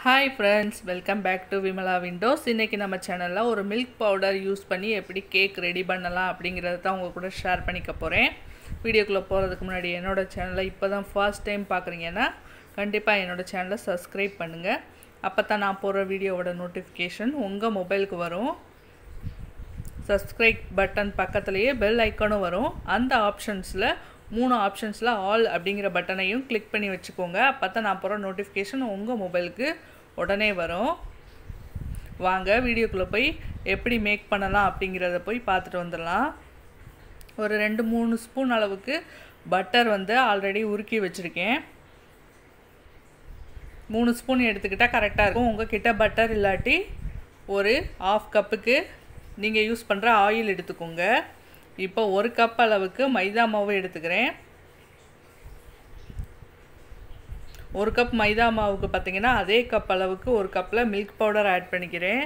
hi friends welcome back to Vimala windows இன்றைக்கி நம்ம சேனலில் ஒரு மில்க் பவுடர் யூஸ் பண்ணி எப்படி கேக் ரெடி பண்ணலாம் அப்படிங்கிறத தான் உங்கள் கூட ஷேர் பண்ணிக்க போகிறேன் வீடியோக்குள்ளே போகிறதுக்கு முன்னாடி என்னோடய சேனலை இப்போ தான் ஃபர்ஸ்ட் டைம் பார்க்குறீங்கன்னா கண்டிப்பாக என்னோடய சேனலை சப்ஸ்கிரைப் பண்ணுங்கள் அப்போ தான் நான் போடுற வீடியோவோட நோட்டிஃபிகேஷன் உங்கள் மொபைலுக்கு வரும் சப்ஸ்கிரைப் பட்டன் பக்கத்துலேயே பெல் ஐக்கானும் வரும் அந்த ஆப்ஷன்ஸில் மூணு ஆப்ஷன்ஸில் ஆல் அப்படிங்கிற பட்டனையும் கிளிக் பண்ணி வச்சுக்கோங்க அப்போ தான் நான் போகிற நோட்டிஃபிகேஷன் உங்கள் மொபைலுக்கு உடனே வரும் வாங்க வீடியோக்குள்ளே போய் எப்படி மேக் பண்ணலாம் அப்படிங்கிறத போய் பார்த்துட்டு வந்துடலாம் ஒரு ரெண்டு மூணு ஸ்பூன் அளவுக்கு பட்டர் வந்து ஆல்ரெடி உருக்கி வச்சுருக்கேன் மூணு ஸ்பூன் எடுத்துக்கிட்டால் கரெக்டாக இருக்கும் உங்கள் கிட்ட பட்டர் இல்லாட்டி ஒரு ஆஃப் கப்புக்கு நீங்கள் யூஸ் பண்ணுற ஆயில் எடுத்துக்கோங்க இப்போ ஒரு கப் அளவுக்கு மைதா மாவு எடுத்துக்கிறேன் ஒரு கப் மைதா மாவுக்கு பார்த்தீங்கன்னா அதே கப் அளவுக்கு ஒரு கப்பில் மில்க் பவுடர் ஆட் பண்ணிக்கிறேன்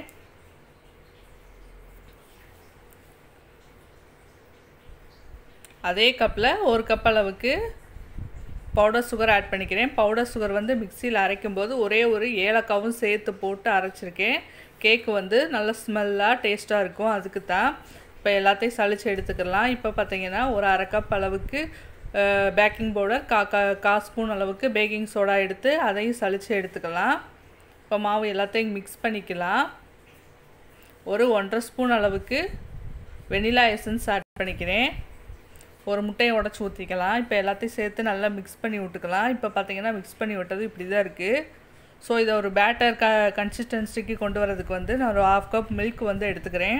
அதே கப்பில் ஒரு கப் அளவுக்கு பவுடர் சுகர் ஆட் பண்ணிக்கிறேன் பவுடர் சுகர் வந்து மிக்சியில் அரைக்கும்போது ஒரே ஒரு ஏலக்காவும் சேர்த்து போட்டு அரைச்சிருக்கேன் கேக்கு வந்து நல்ல ஸ்மெல்லாக டேஸ்ட்டாக இருக்கும் அதுக்கு தான் இப்போ எல்லாத்தையும் சளிச்சு எடுத்துக்கலாம் இப்போ பார்த்தீங்கன்னா ஒரு அரை கப் அளவுக்கு பேக்கிங் பவுடர் கா கா கா ஸ்பூன் அளவுக்கு பேக்கிங் சோடா எடுத்து அதையும் சளிச்சு எடுத்துக்கலாம் இப்போ மாவு எல்லாத்தையும் மிக்ஸ் பண்ணிக்கலாம் ஒரு ஒன்றரை ஸ்பூன் அளவுக்கு வெனிலா எசன்ஸ் ஆட் பண்ணிக்கிறேன் ஒரு முட்டையை உடச்சி ஊற்றிக்கலாம் இப்போ எல்லாத்தையும் சேர்த்து நல்லா மிக்ஸ் பண்ணி விட்டுக்கலாம் இப்போ பார்த்தீங்கன்னா மிக்ஸ் பண்ணி விட்டது இப்படி தான் இருக்குது ஸோ இதை ஒரு பேட்டர் க கன்சிஸ்டன்சிக்கு கொண்டு வரதுக்கு வந்து நான் ஒரு ஆஃப் கப் மில்க் வந்து எடுத்துக்கிறேன்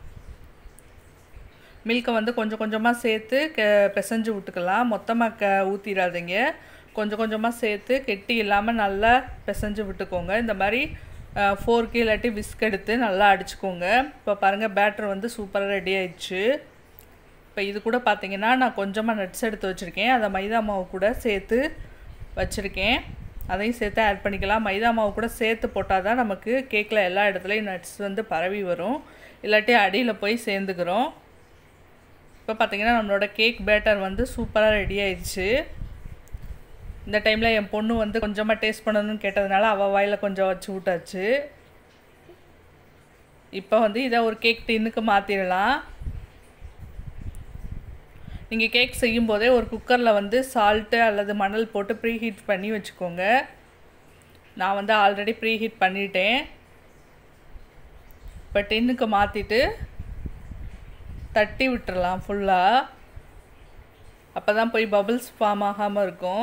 மில்கை வந்து கொஞ்சம் கொஞ்சமாக சேர்த்து க பிசைஞ்சு விட்டுக்கலாம் மொத்தமாக க ஊற்றிடாதீங்க கொஞ்சம் கொஞ்சமாக சேர்த்து கெட்டி இல்லாமல் நல்லா பிசைஞ்சு விட்டுக்கோங்க இந்த மாதிரி ஃபோர்க்கு இல்லாட்டி விஸ்க் எடுத்து நல்லா அடிச்சுக்கோங்க இப்போ பாருங்கள் பேட்டர் வந்து சூப்பராக ரெடி ஆயிடுச்சு இப்போ இது கூட பார்த்தீங்கன்னா நான் கொஞ்சமாக நட்ஸ் எடுத்து வச்சுருக்கேன் அதை மைதா மாவு கூட சேர்த்து வச்சுருக்கேன் அதையும் சேர்த்து ஆட் பண்ணிக்கலாம் மைதா மாவு கூட சேர்த்து போட்டால் தான் நமக்கு கேக்கில் எல்லா இடத்துலையும் நட்ஸ் வந்து பரவி வரும் இல்லாட்டி அடியில் போய் சேர்ந்துக்கிறோம் இப்போ பார்த்தீங்கன்னா நம்மளோட கேக் பேட்டர் வந்து சூப்பராக ரெடி ஆயிடுச்சு இந்த டைமில் என் பொண்ணு வந்து கொஞ்சமாக டேஸ்ட் பண்ணணும்னு கேட்டதுனால அவள் வாயில் கொஞ்சம் வச்சு விட்டாச்சு இப்போ வந்து இதை ஒரு கேக் டின்னுக்கு மாற்றிடலாம் நீங்கள் கேக் செய்யும் போதே ஒரு குக்கரில் வந்து சால்ட்டு அல்லது மணல் போட்டு ப்ரீ ஹீட் பண்ணி வச்சுக்கோங்க நான் வந்து ஆல்ரெடி ப்ரீ ஹீட் பண்ணிட்டேன் இப்போ டின்னுக்கு மாற்றிட்டு தட்டி விட்டுறலாம் ஃபுல்லாக அப்போ தான் போய் பபுள்ஸ் ஃபார்ம் ஆகாமல் இருக்கும்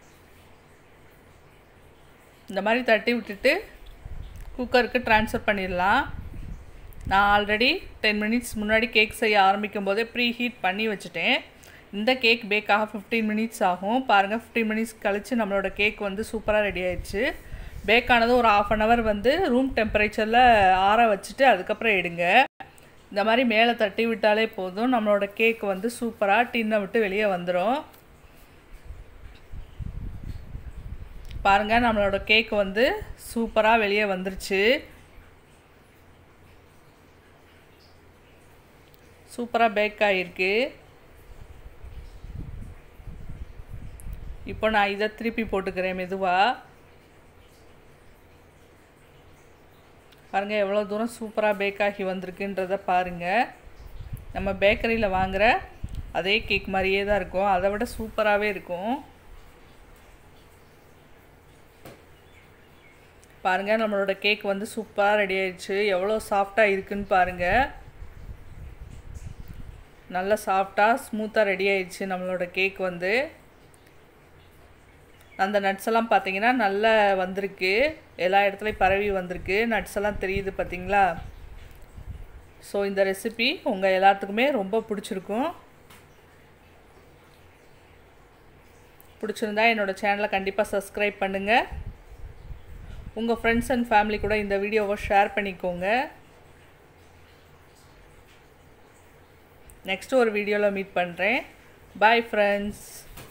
இந்த மாதிரி தட்டி விட்டுட்டு குக்கருக்கு ட்ரான்ஸ்ஃபர் பண்ணிடலாம் நான் ஆல்ரெடி டென் மினிட்ஸ் முன்னாடி கேக் செய்ய ஆரம்பிக்கும் போதே ப்ரீ ஹீட் பண்ணி வச்சுட்டேன் இந்த கேக் பேக் ஆக ஃபிஃப்டீன் மினிட்ஸ் ஆகும் பாருங்கள் ஃபிஃப்டீன் மினிட்ஸ் கழித்து நம்மளோட கேக் வந்து சூப்பராக ரெடி ஆயிடுச்சு பேக் ஆனது ஒரு ஆஃப் அன் ஹவர் வந்து ரூம் டெம்பரேச்சரில் ஆற வச்சுட்டு அதுக்கப்புறம் எடுங்க இந்த மாதிரி மேலே தட்டி விட்டாலே போதும் நம்மளோட கேக் வந்து சூப்பராக டின்னை விட்டு வெளியே வந்துடும் பாருங்கள் நம்மளோட கேக் வந்து சூப்பராக வெளியே வந்துருச்சு சூப்பராக பேக் ஆகிருக்கு இப்போ நான் இதை திருப்பி போட்டுக்கிறேன் மெதுவாக பாருங்கள் எவ்வளோ தூரம் சூப்பராக பேக் ஆகி வந்திருக்குன்றத பாருங்கள் நம்ம பேக்கரியில் வாங்குகிற அதே கேக் மாதிரியே தான் இருக்கும் அதை விட சூப்பராகவே இருக்கும் பாருங்கள் நம்மளோட கேக் வந்து சூப்பராக ரெடி ஆயிடுச்சு எவ்வளோ சாஃப்டாக இருக்குன்னு பாருங்கள் நல்லா சாஃப்டாக ஸ்மூத்தாக ரெடி ஆயிடுச்சு நம்மளோட கேக் வந்து அந்த நட்ஸ் எல்லாம் பார்த்தீங்கன்னா நல்லா வந்திருக்கு எல்லா இடத்துலையும் பரவி வந்திருக்கு நட்ஸ் எல்லாம் தெரியுது பார்த்தீங்களா ஸோ இந்த ரெசிபி உங்கள் எல்லாத்துக்குமே ரொம்ப பிடிச்சிருக்கும் பிடிச்சிருந்தா என்னோடய சேனலை கண்டிப்பாக சப்ஸ்கிரைப் பண்ணுங்கள் உங்கள் ஃப்ரெண்ட்ஸ் அண்ட் ஃபேமிலி கூட இந்த வீடியோவை ஷேர் பண்ணிக்கோங்க நெக்ஸ்ட் ஒரு வீடியோவில் மீட் பண்ணுறேன் பாய் ஃப்ரெண்ட்ஸ்